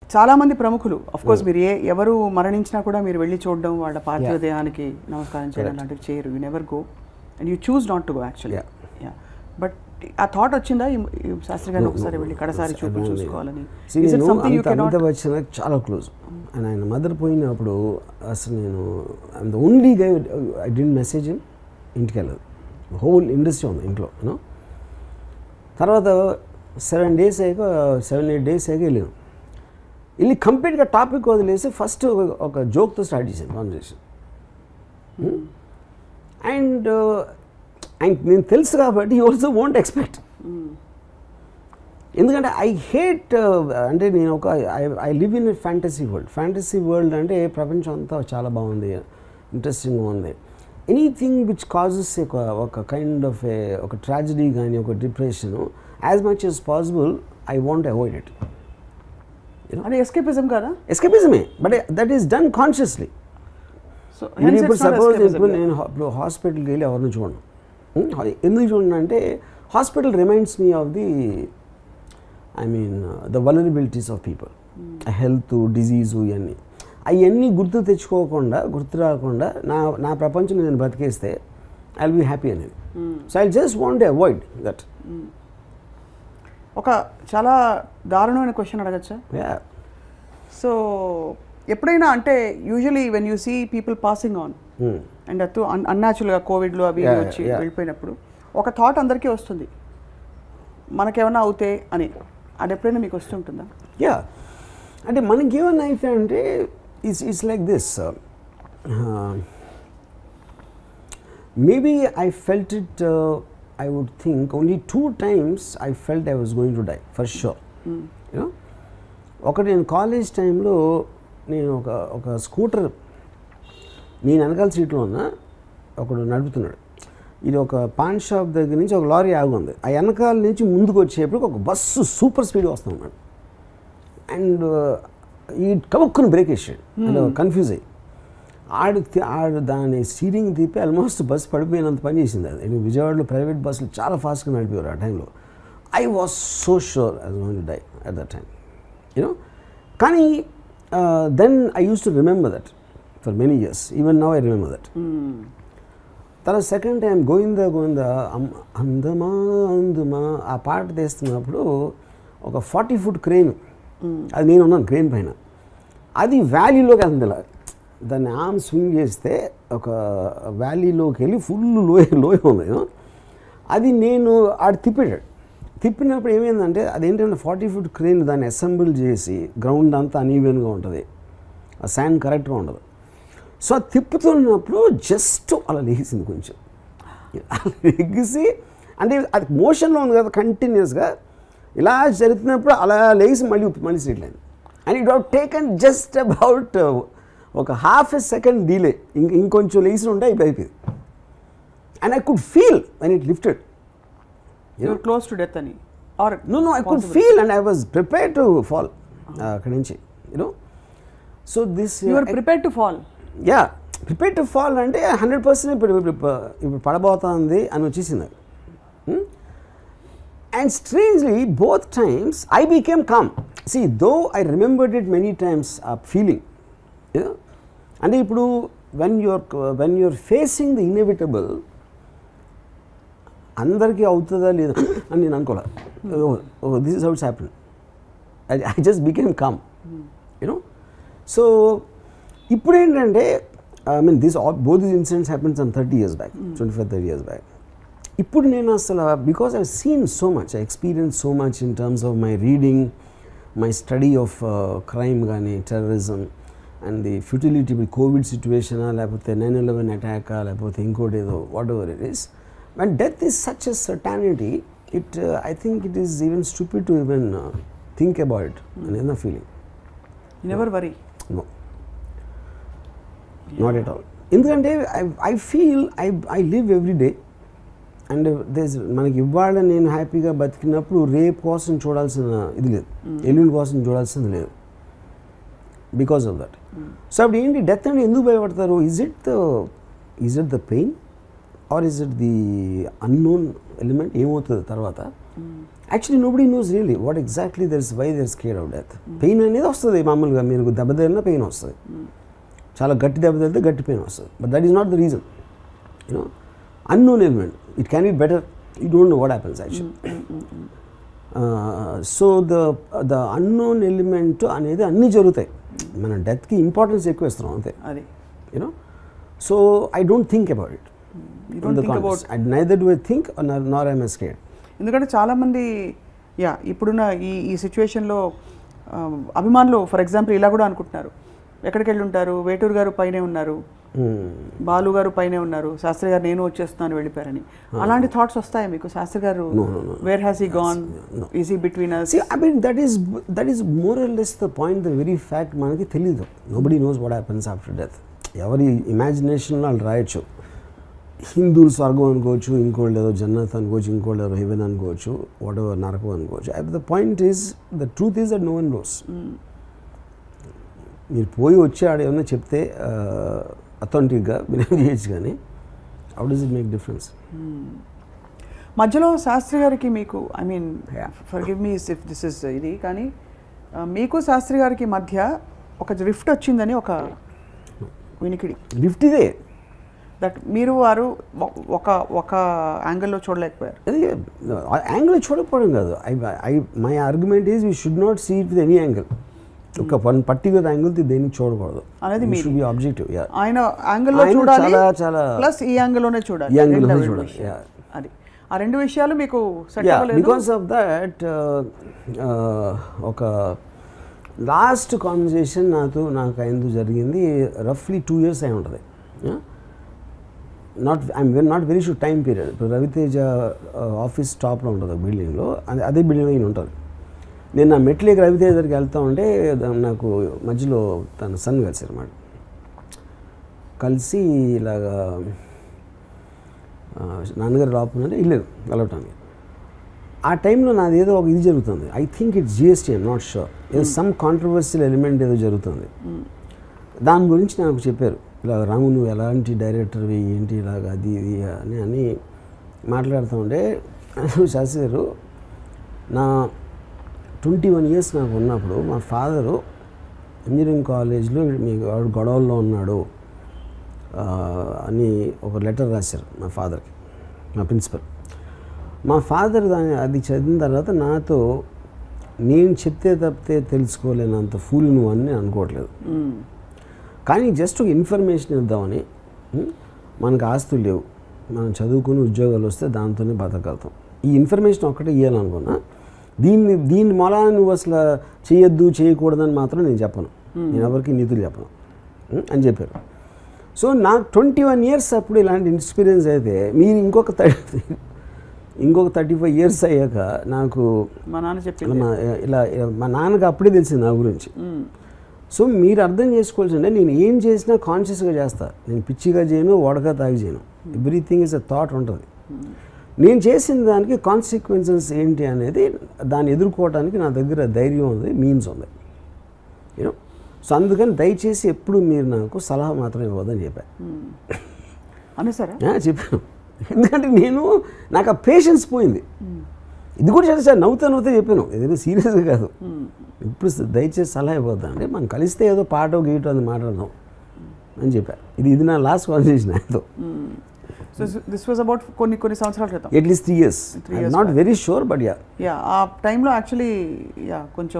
చాలా మంది ప్రముఖులు అఫ్ కోర్స్ మీరు ఏ ఎవరు మరణించినా కూడా మీరు వెళ్ళి చూడడం వాళ్ళ పార్థివ దేహానికి నమస్కారం చేయడం లాంటివి చేయరు you never go and you choose not to go actually Yeah. Yeah but uh thought వచ్చిందా ఈ- ఈ శాస్త్రి గారిని ఒకసారి వెళ్ళి కడసారి చూపులు చూసుకోవాలని See, Is it నేను something you అంత cannot- అమితాబ్ బచ్చన్ నాకు చాలా క్లోజ్ అండ్ ఆయన మదర్ పోయినప్పుడు అసలు నేను I'm the only guy I didn't message ఇంటికి వెళ్ళదు హోల్ ఇండస్ట్రీ ఉంది ఇంట్లో యూనో తర్వాత సెవెన్ డేస్ అయ్యాక సెవెన్ ఎయిట్ డేస్ అయ్యాక వెళ్ళాను వెళ్ళి కంప్లీట్గా టాపిక్ వదిలేసి ఫస్ట్ ఒక జోక్తో స్టార్ట్ చేశాను కాన్వర్సేషన్ అండ్ అండ్ నేను తెలుసు కాబట్టి యూ ఆల్సో వోంట్ ఎక్స్పెక్ట్ ఎందుకంటే ఐ హేట్ అంటే నేను ఒక I live in fantasy world fantasy world అంటే ప్రపంచం అంతా చాలా బాగుంది ఇంట్రెస్టింగ్గా ఉంది ఎనీథింగ్ విచ్ కాజెస్ ఒక ఒక కైండ్ ఆఫ్ ఏ ఒక ట్రాజడీ కానీ ఒక depression as much as possible I want avoid it అది ఎస్కేపిజం కదా ఎస్కేపిజమే but that is done consciously so నేను ఇప్పుడు సపోజ్ ఇప్పుడు నేను హా- ఇప్పుడు హాస్పిటల్కి వెళ్ళి ఎవరిని చూడను Hmm? ఎందుకు చూడను అంటే hospital reminds me of the I mean the vulnerabilities of people health disease ఇవన్నీ అవన్నీ గుర్తు తెచ్చుకోకుండా గుర్తు రాకుండా నా నా ప్రపంచం నేను బతికేస్తే ఐ విల్ బీ హ్యాపీ అనేది so I just want avoid that ఒక చాలా దారుణమైన క్వశ్చన్ అడగచ్చా సో ఎప్పుడైనా అంటే usually when you see people passing on and అటు అన్యాచురల్గా కోవిడ్లో అవి ఇవి Yeah, వచ్చి yeah. వెళ్ళిపోయినప్పుడు ఒక థాట్ అందరికీ వస్తుంది మనకేమైనా అవుతే అని అది ఎప్పుడైనా మీకు వస్తుంటుందా యా అంటే మనకి ఏమన్నా అయితే అంటే it's it's like this maybe I felt it I would think only two times I felt I was going to die for sure you know ఒకటి నేను కాలేజ్ టైంలో నేను ఒక ఒక స్కూటర్ నేను వెనకాల సీట్లో ఉన్న ఒకడు నడుపుతున్నాడు ఇది ఒక పాన్ షాప్ దగ్గర నుంచి ఒక లారీ ఆగుంది ఆ వెనకాల నుంచి ముందుకు వచ్చేప్పుడు ఒక బస్సు సూపర్ స్పీడ్ వస్తూ ఉన్నాడు అండ్ ఈ కబుక్కుని బ్రేక్ వేసాడు అంటే కన్ఫ్యూజ్ అయ్యి ఆడు తి- ఆడు దాని స్టీరింగ్ తిప్పి ఆల్మోస్ట్ బస్సు పడిపోయినంత పని చేసింది అది నేను విజయవాడలో ప్రైవేట్ బస్సులు చాలా ఫాస్ట్గా నడిపేవారు ఆ టైంలో I was so sure I going to die at that time you know కానీ then I used to remember that for many years even now I remember that తర్వాత సెకండ్ టైం గోవింద గోవింద అమ్- అందమా అందుమా ఆ పాట తీస్తున్నప్పుడు ఒక ఫార్టీ ఫుట్ క్రెయిన్ అది నేను ఉన్నాను క్రెయిన్ పైన అది వ్యాలీలోకి వెళ్తుంది ఇలా దాన్ని ఆమ్ స్వింగ్ చేస్తే ఒక వ్యాలీలోకి వెళ్ళి ఫుల్ లోయ లోయ ఉంది you know. అది నేను ఆడు తిప్పాడు తిప్పినప్పుడు ఏమైందంటే అదేంటంటే ఫార్టీ ఫుట్ క్రెయిన్ దాన్ని అసెంబుల్ చేసి గ్రౌండ్ అంతా అనీవెన్గా ఉంటుంది ఆ శాండ్ కరెక్ట్గా ఉండదు సో అది తిప్పుతున్నప్పుడు జస్ట్ అలా లేచింది కొంచెం అలా లెగిసి అంటే అది మోషన్లో ఉంది కదా కంటిన్యూస్గా ఇలా జరుగుతున్నప్పుడు అలా లేచి మళ్ళీ మళ్ళీ street line and it have taken just about ఒక హాఫ్ ఎ సెకండ్ డీలే ఇంక ఇంకొంచెం లేచి ఉంటే అయిపోయి అయిపోయింది and I could feel when it lifted you're close to death అని or no no I could feel and I was prepare to fall అక్కడి నుంచి you know so this you're prepare to fall yeah prepare to fall అంటే hundred percent ఇప్పుడు ఇప్పుడు ఇప్పుడు పడబోతుంది అని వచ్చేసింది and strangely both times I became calm see though I remembered it many times uh feeling అంటే ఇప్పుడు when you're when you're facing the inevitable అందరికీ అవుతుందా లేదా అని నేను అనుకోలే this is what's happen I I just became calm you know so ఇప్పుడు ఏంటంటే I mean this both this incidents happen some thirty years back twenty five thirty years back ఇప్పుడు నేను అసలు because I seen so much I experience so much in terms of my reading my study of crime కానీ terrorism and the futility Covid సిచ్యువేషనా లేకపోతే nine eleven అటాకా లేకపోతే ఇంకోటి ఏదో whatever it is and death is such a certainty it I think it is even stupid to even think about it అనేది నా feeling never worry no not at all ఎందుకంటే I I feel I I live every day and days మనకి ఇవాళ నేను హ్యాపీగా బతికినప్పుడు రేపు కోసం చూడాల్సిన ఇది లేదు ఎల్లుండి కోసం చూడాల్సింది లేదు బికాస్ ఆఫ్ దట్ సో అప్పుడు ఏంటి డెత్ అంటే ఎందుకు భయపడతారు is it the is it the pain or is it the unknown element ఏమవుతుంది తర్వాత actually nobody knows really what exactly there's why they're scare out death pain అనేది వస్తుంది మామూలుగా మీరు దెబ్బ తగిలినా పెయిన్ వస్తుంది చాలా గట్టి దెబ్బ తగిలితే గట్టి పెయిన్ వస్తుంది but that is not the reason you know unknown element it can be better you don't know what happens actually so the the unknown element అనేది అన్నీ జరుగుతాయి మన డెత్కి ఇంపార్టెన్స్ ఎక్కువ ఇస్తున్నాం అంతే అది you know so I don't think about it You don't think about- I neither do I think nor I'm scared ఎందుకంటే చాలామంది యా ఇప్పుడున్న ఈ ఈ సిచ్యువేషన్లో అభిమానులు ఫర్ ఎగ్జాంపుల్ ఇలా కూడా అనుకుంటున్నారు ఎక్కడికి వెళ్ళి ఉంటారు వేటూరు గారు పైనే ఉన్నారు బాలు గారు పైనే ఉన్నారు శాస్త్రి గారు నేను వచ్చేస్తున్నాను వెళ్ళిపోయారని అలాంటి థాట్స్ వస్తాయా మీకు శాస్త్రి గారు where has he gone is he between us See, I mean, that is that is more or less the point, the very fact మనకి తెలీదు nobody knows what happens after death ఎవరి ఇమాజినేషన్లో వాళ్ళు రాయొచ్చు హిందువులు స్వర్గం అనుకోవచ్చు ఇంకోళ్ళు ఏదో జన్నత్ అనుకోవచ్చు ఇంకోళ్ళు ఏదో హెవెన్ అనుకోవచ్చు వాట్ ఎవర్ నరకం అనుకోవచ్చు the point is the truth is that no one knows మీరు పోయి వచ్చి ఆడ ఏమన్నా చెప్తే అథెంటిక్గా మీరు ఏం చేయొచ్చు కానీ how does it make difference మధ్యలో శాస్త్రి గారికి మీకు I mean Yeah. Forgive me if this is ఇది కానీ ఆ, మీకు శాస్త్రి గారికి మధ్య ఒక రిఫ్ట్ వచ్చిందని ఒక వినికిడి లిఫ్ట్ ఇదే దట్ మీరు వారు ఒక- ఒక ఒక యాంగిల్లో చూడలేకపోయారు అది యాంగిల్ చూడకపోవడం కాదు I I my argument is we should not see it with any angle ఒక వన్ పర్టికులర్ యాంగిల్ దేనికి చూడకూడదు అనేది మీది. షుడ్ బి ఆబ్జెక్టివ్ యా ఆయన యాంగిల్లో ఆయన చూడాలి చాలా- చాలా- ప్లస్ ఈ యాంగిల్లోనే చూడాలి ఈ యాంగిల్లోనే రెండు చూడాలి, విషయాలు. yeah. అది ఆ రెండు విషయాలు మీకు సెట్ యా అవ్వలేదు బికాస్ ఆఫ్ దట్ ఒక లాస్ట్ కాన్వర్జేషన్ నాతో నాకు ఆయనతో జరిగింది రఫ్లీ టూ ఇయర్స్ అయి ఉంటుంది not I'm very not very sure time period ఇప్పుడు రవితేజ ఆఫీస్ టాప్లో ఉంటుంది ఒక బిల్డింగ్లో అదే అదే బిల్డింగ్ అయిన ఉంటుంది నేను నా మెట్లకి రవితేజ దగ్గరికి వెళ్తా ఉంటే దా- నాకు మధ్యలో తన సన్ కలిసారు అన్నమాట కలిసి ఇలాగా ఆ, నాన్నగారు రాపునంటే వెళ్ళారు కలవటానికి ఆ టైంలో నాది ఏదో ఒక ఇది జరుగుతుంది I think it's GST I'm not sure ఏదో సమ్ కాంట్రవర్షియల్ ఎలిమెంట్ ఏదో జరుగుతుంది దాని గురించి నాకు చెప్పారు ఇలా రాము నువ్వు ఎలాంటి డైరెక్టర్వి ఏంటి ఇలాగ అది ఇది అని అని మాట్లాడుతూ ఉంటే శాస్త్రి గారు నా ట్వంటీ వన్ ఇయర్స్ నాకు ఉన్నప్పుడు మా ఫాదరు ఇంజనీరింగ్ కాలేజ్లో మీ వాడు గొడవల్లో ఉన్నాడు ఆ, అని ఒక లెటర్ రాశారు మా ఫాదర్కి మా ప్రిన్సిపల్ మా ఫాదర్ దాని అది చదివిన తర్వాత నాతో నేను చెప్తే తప్పితే తెలుసుకోలేనంత ఫూల్ నువ్వు అని నేను అనుకోవట్లేదు కానీ జస్ట్ ఒక ఇన్ఫర్మేషన్ ఇద్దామని ఉం, మనకు ఆస్తులు లేవు మనం చదువుకుని ఉద్యోగాలు వస్తే దాంతోనే బతకగలుగుతాం ఈ ఇన్ఫర్మేషన్ ఒక్కటే ఇవ్వాలనుకున్నా దీన్ని దీని మూలాన నువ్వు అసలు చేయొద్దు చేయకూడదని మాత్రం నేను చెప్పను నేను ఎవరికి నీతులు చెప్పను ఉం, అని చెప్పారు సో నాకు ట్వంటీ వన్ ఇయర్స్ అప్పుడు ఇలాంటి ఎక్స్పీరియన్స్ అయితే మీరు ఇంకొక థర్టీ ఇంకొక థర్టీ ఫైవ్ ఇయర్స్ అయ్యాక నాకు మా నాన్న ఇలా చెప్పింది మా ఇలా మా నాన్నకి అప్పుడే తెలిసింది నా గురించి సో మీరు అర్థం చేసుకోవాల్సిందే నేను ఏం చేసినా కాన్షియస్గా చేస్తా నేను పిచ్చిగా చేయను ఓడగా తాగి చేయను ఎవ్రీథింగ్ ఇస్ అ థాట్ ఉంటుంది నేను చేసిన దానికి కాన్సిక్వెన్సెస్ ఏంటి అనేది దాన్ని ఎదుర్కోవడానికి నా దగ్గర ధైర్యం ఉంది మీన్స్ ఉంది యూనో సో అందుకని దయచేసి ఎప్పుడు మీరు నాకు సలహా మాత్రం ఇవ్వదని చెప్పాను అనేసారా ఆ, చెప్పాను ఎందుకంటే నేను నాకు ఆ పేషెన్స్ పోయింది ఇది కూడా చేస్తా నవ్వుతా నవ్వుతా చెప్పాను ఏదైనా సీరియస్గా కాదు ఇప్పుడు దయచేసి సలహా ఇవ్వద్దా అంటే మనం కలిస్తే ఏదో పాటో గీటో అని మాట్లాడదాం అని చెప్పా ఇది ఇది నా లాస్ట్ కాన్వర్సేషన్ ఆయనతో సో దిస్ వాజ్ అబౌట్ కొన్ని కొన్ని సంవత్సరాల క్రితం at least three years Three years not very sure but yeah yeah ఆ టైంలో యాక్చువల్లీ యా కొంచెం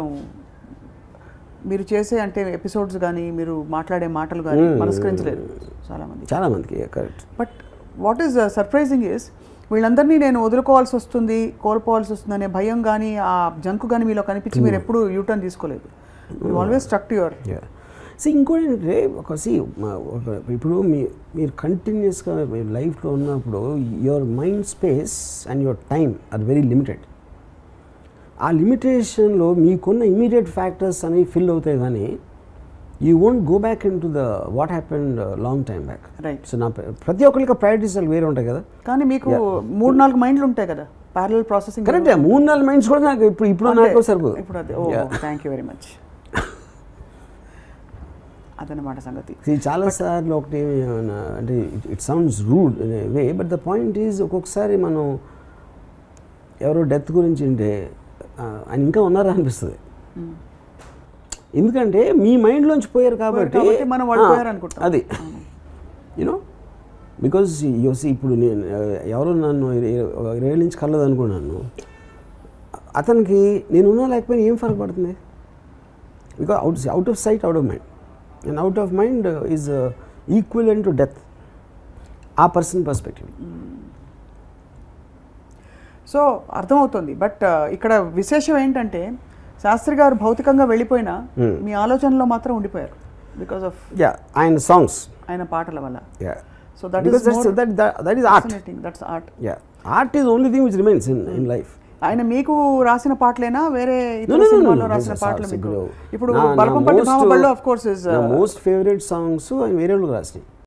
మీరు చేసే అంటే ఎపిసోడ్స్ కానీ మీరు మాట్లాడే మాటలు కానీ మనస్కరించలేరు చాలామంది చాలా మందికి correct but what is surprising is వీళ్ళందరినీ నేను వదులుకోవాల్సి వస్తుంది కోల్పోవాల్సి వస్తుంది అనే భయం కానీ ఆ జంకు కానీ మీలో కనిపించి మీరు ఎప్పుడు యూటర్న్ తీసుకోలేదు always struck to your yeah so ఇంకోటి ఏంటంటే ఒక సి ఒక ఇప్పుడు మీ మీరు కంటిన్యూస్గా మీ లైఫ్లో ఉన్నప్పుడు your mind space and your time are very limited ఆ లిమిటేషన్లో మీకున్న ఇమీడియట్ ఫ్యాక్టర్స్ అనేవి ఫిల్ అవుతాయి కానీ you won't go back into the what happened long time back right so నా ప్రతి ఒక్కరికి ప్రయారిటీస్ వేరే ఉంటాయి కదా కానీ మీకు మూడు నాలుగు మైండ్లు ఉంటాయి కదా ప్యారల్ ప్రాసెసింగ్ కరెక్ట్ మూడు నాలుగు మైండ్స్ కూడా నాకు ఇప్పుడు ఇప్పుడు నాకు సరిపోదు ఇప్పుడు అదే oh thank you very much అదనమాట సంగతి ఇది చాలాసార్లు ఒకటి ఏమైనా అంటే it sounds rude in way but the point is ఒక్కొక్కసారి మనం ఎవరో డెత్ గురించి అంటే ఆ, ఆయన ఇంకా ఉన్నారా అనిపిస్తుంది ఎందుకంటే మీ మైండ్లోంచి పోయారు కాబట్టి కాబట్టి మనం వాళ్ళు ఆ, పోయారు అనుకుంటాం. అది యూనో బికాజ్ యోసి ఇప్పుడు నేను ఆ, ఎవరో నన్ను ఇరవై నుంచి కలదు అనుకున్నాను అతనికి నేను ఉన్నా లేకపోయినా ఏం ఫరక్ పడుతుంది because out out of sight out of mind and out of mind is equal to death ఆ పర్సన్ పర్స్పెక్టివ్ సో అర్థమవుతుంది బట్ ఇక్కడ విశేషం ఏంటంటే శాస్త్రి గారు భౌతికంగా వెళ్ళిపోయినా మీ ఆలోచనలో మాత్రం ఉండిపోయారు బికాస్ ఆఫ్ యా ఆయన సాంగ్స్ ఆయన పాటల వల్ల yeah so that because is that's that that is art that's art yeah art is only thing which remains in in life ఆయన మీకు రాసిన పాటలేనా వేరే No, ఇతర no, no, no, సినిమాల్లో no. రాసిన This is పాటలు మీకు ఇప్పుడు ఇప్పుడు నా- నా బలపంపట్టి most- భామబళ్ళు ఆఫ్ కోర్స్ ఇస్ నా మోస్ట్ ఫేవరెట్ సాంగ్స్ ఆయన వేరే వాళ్ళకి రాసినాయి